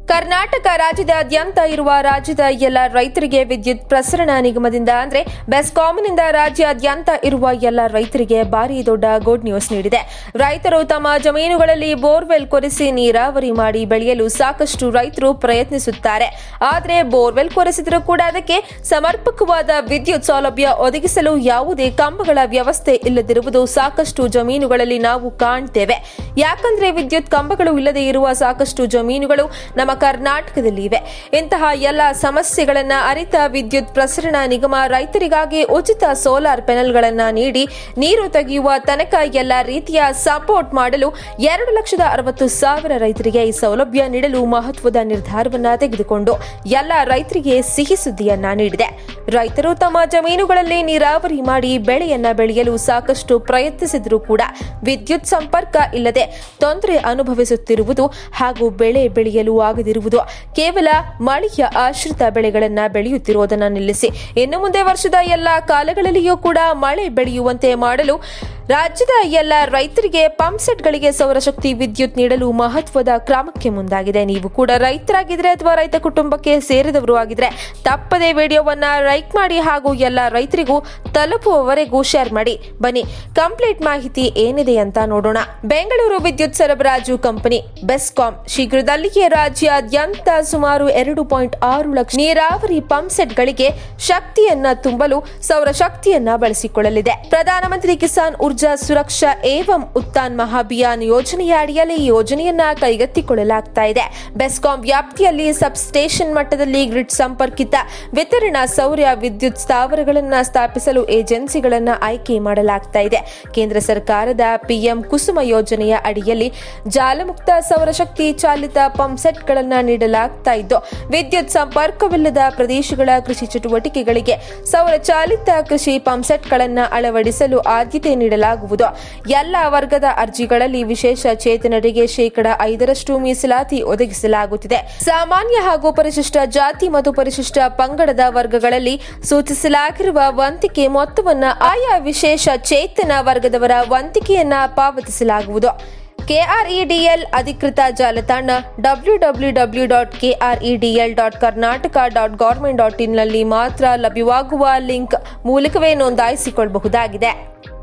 ಕರ್ನಾಟಕ ರಾಜ್ಯದಾದ್ಯಂತ ಇರುವ ರಾಜ್ಯದ ಎಲ್ಲ ರೈತರಿಗೆ ವಿದ್ಯುತ್ ಪ್ರಸರಣ ನಿಗಮದಿಂದ ಅಂದ್ರೆ ಬೆಸ್ಕಾಂನಿಂದ ರಾಜ್ಯಾದ್ಯಂತ ಇರುವ ಎಲ್ಲ ರೈತರಿಗೆ ಭಾರಿ ದೊಡ್ಡ ಗುಡ್ ನ್ಯೂಸ್ ನೀಡಿದೆ ರೈತರು ತಮ್ಮ ಜಮೀನುಗಳಲ್ಲಿ ಬೋರ್ವೆಲ್ ಕೊರೆಸಿ ನೀರಾವರಿ ಮಾಡಿ ಬೆಳೆಯಲು ಸಾಕಷ್ಟು ರೈತರು ಪ್ರಯತ್ನಿಸುತ್ತಾರೆ ಆದರೆ ಬೋರ್ವೆಲ್ ಕೊರೆಸಿದರೂ ಕೂಡ ಅದಕ್ಕೆ ಸಮರ್ಪಕವಾದ ವಿದ್ಯುತ್ ಸೌಲಭ್ಯ ಒದಗಿಸಲು ಯಾವುದೇ ಕಂಬಗಳ ವ್ಯವಸ್ಥೆ ಇಲ್ಲದಿರುವುದು ಸಾಕಷ್ಟು ಜಮೀನುಗಳಲ್ಲಿ ನಾವು ಕಾಣ್ತೇವೆ ಯಾಕಂದ್ರೆ ವಿದ್ಯುತ್ ಕಂಬಗಳು ಇಲ್ಲದೆ ಇರುವ ಸಾಕಷ್ಟು ಜಮೀನುಗಳು ನಮ್ಮ ಕರ್ನಾಟಕದಲ್ಲಿ ಇವೆ ಇಂತಹ ಎಲ್ಲ ಸಮಸ್ಯೆಗಳನ್ನ ಅರಿತ ವಿದ್ಯುತ್ ಪ್ರಸರಣ ನಿಗಮ ರೈತರಿಗಾಗಿ ಉಚಿತ ಸೋಲಾರ್ ಪ್ಯಾನೆಲ್ಗಳನ್ನ ನೀಡಿ ನೀರು ತೆಗೆಯುವ ತನಕ ಎಲ್ಲ ರೀತಿಯ ಸಪೋರ್ಟ್ ಮಾಡಲು ಎರಡು ಲಕ್ಷದ ಅರವತ್ತು ಸಾವಿರ ರೈತರಿಗೆ ಈ ಸೌಲಭ್ಯ ನೀಡಲು ಮಹತ್ವದ ನಿರ್ಧಾರವನ್ನ ತೆಗೆದುಕೊಂಡು ಎಲ್ಲ ರೈತರಿಗೆ ಸಿಹಿ ಸುದ್ದಿಯನ್ನ ನೀಡಿದೆ ರೈತರು ತಮ್ಮ ಜಮೀನುಗಳಲ್ಲಿ ನೀರಾವರಿ ಮಾಡಿ ಬೆಳೆಯನ್ನ ಬೆಳೆಯಲು ಸಾಕಷ್ಟು ಪ್ರಯತ್ನಿಸಿದರೂ ಕೂಡ ವಿದ್ಯುತ್ ಸಂಪರ್ಕ ಇಲ್ಲದೆ ತೊಂದರೆ ಅನುಭವಿಸುತ್ತಿರುವುದು ಹಾಗೂ ಬೆಳೆ ಬೆಳೆಯಲು ಆಗದಿರುವುದು ಕೇವಲ ಮಳೆಯ ಆಶ್ರಿತ ಬೆಳೆಗಳನ್ನ ಬೆಳೆಯುತ್ತಿರುವುದನ್ನು ನಿಲ್ಲಿಸಿ ಇನ್ನು ಮುಂದೆ ವರ್ಷದ ಎಲ್ಲ ಕಾಲಗಳಲ್ಲಿಯೂ ಕೂಡ ಮಳೆ ಬೆಳೆಯುವಂತೆ ಮಾಡಲು ರಾಜ್ಯದ ಎಲ್ಲ ರೈತರಿಗೆ ಪಂಪ್ ಸೆಟ್ಗಳಿಗೆ ಸೌರಶಕ್ತಿ ವಿದ್ಯುತ್ ನೀಡಲು ಮಹತ್ವದ ಕ್ರಮಕ್ಕೆ ಮುಂದಾಗಿದೆ ನೀವು ಕೂಡ ರೈತರಾಗಿದ್ರೆ ಅಥವಾ ರೈತ ಕುಟುಂಬಕ್ಕೆ ಸೇರಿದವರು ಆಗಿದ್ರೆ ತಪ್ಪದೇ ವಿಡಿಯೋವನ್ನ ಲೈಕ್ ಮಾಡಿ ಹಾಗೂ ಎಲ್ಲ ರೈತರಿಗೂ ತಲುಪುವವರೆಗೂ ಶೇರ್ ಮಾಡಿ ಬನ್ನಿ ಕಂಪ್ಲೀಟ್ ಮಾಹಿತಿ ಏನಿದೆ ಅಂತ ನೋಡೋಣ ಬೆಂಗಳೂರು ವಿದ್ಯುತ್ ಸರಬರಾಜು ಕಂಪನಿ ಬೆಸ್ಕಾಂ ಶೀಘ್ರದಲ್ಲಿಯೇ ರಾಜ್ಯಾದ್ಯಂತ ಸುಮಾರು ಎರಡು ಪಾಯಿಂಟ್ ಆರು ಲಕ್ಷ ನೀರಾವರಿ ಪಂಪ್ ಸೆಟ್ಗಳಿಗೆ ಶಕ್ತಿಯನ್ನ ತುಂಬಲು ಸೌರಶಕ್ತಿಯನ್ನ ಬಳಸಿಕೊಳ್ಳಲಿದೆ ಪ್ರಧಾನಮಂತ್ರಿ ಕಿಸಾನ್ ಊರ್ಜಾ ಸುರಕ್ಷಾ ಏವಂ ಉತ್ಥಾನ್ ಮಹಾಭಿಯಾನ್ ಯೋಜನೆಯ ಅಡಿಯಲ್ಲಿ ಈ ಯೋಜನೆಯನ್ನ ಕೈಗೆತ್ತಿಕೊಳ್ಳಲಾಗ್ತಾ ಇದೆ ಬೆಸ್ಕಾಂ ವ್ಯಾಪ್ತಿಯಲ್ಲಿ ಸಬ್ ಸ್ಟೇಷನ್ ಮಟ್ಟದಲ್ಲಿ ಗ್ರಿಡ್ ಸಂಪರ್ಕಿತ ವಿತರಣಾ ಸೌರ ವಿದ್ಯುತ್ ಸ್ಥಾವರಗಳನ್ನ ಸ್ಥಾಪಿಸಲು ಏಜೆನ್ಸಿಗಳನ್ನ ಆಯ್ಕೆ ಮಾಡಲಾಗ್ತಾ ಇದೆ ಕೇಂದ್ರ ಸರ್ಕಾರದ ಪಿಎಂ ಕುಸುಮ ಯೋಜನೆಯ ಅಡಿಯಲ್ಲಿ ಜಾಲಮುಕ್ತ ಸೌರಶಕ್ತಿ ಚಾಲಿತ ಪಂಪ್ ಸೆಟ್ಗಳನ್ನ ನೀಡಲಾಗ್ತಾ ಇದ್ದು ವಿದ್ಯುತ್ ಸಂಪರ್ಕವಿಲ್ಲದ ಪ್ರದೇಶಗಳ ಕೃಷಿ ಚಟುವಟಿಕೆಗಳಿಗೆ ಸೌರ ಚಾಲಿತ ಕೃಷಿ ಪಂಪ್ ಸೆಟ್ಗಳನ್ನ ಅಳವಡಿಸಲು ಆದ್ಯತೆ ನೀಡಲಾಗುವುದು ಎಲ್ಲ ವರ್ಗದ ಅರ್ಜಿಗಳಲ್ಲಿ ವಿಶೇಷ ಚೇತನರಿಗೆ ಶೇಕಡ ಐದರಷ್ಟು ಮೀಸಲಾತಿ ಒದಗಿಸಲಾಗುತ್ತಿದೆ ಸಾಮಾನ್ಯ ಹಾಗೂ ಪರಿಶಿಷ್ಟ ಜಾತಿ ಮತ್ತು ಪರಿಶಿಷ್ಟ ಪಂಗಡದ ವರ್ಗಗಳಲ್ಲಿ ಸೂಚಿಸಲಾಗಿರುವ ವಂತಿಕೆ ಮೊತ್ತವನ್ನ ಆಯಾ ವಿಶೇಷ ಚೇತನ ವರ್ಗದವರ ವಂತಿಕೆಯನ್ನ ಪಾವತಿಸಲಾಗುವುದು ಕೆಆರ್ಇಡಿಎಲ್ ಅಧಿಕೃತ ಜಾಲತಾಣ W W W dot KREDL dot Karnataka dot government dot ಇನ್ನಲ್ಲಿ ಮಾತ್ರ ಲಭ್ಯವಾಗುವ ಲಿಂಕ್ ಮೂಲಕವೇ ನೋಂದಾಯಿಸಿಕೊಳ್ಳಬಹುದಾಗಿದೆ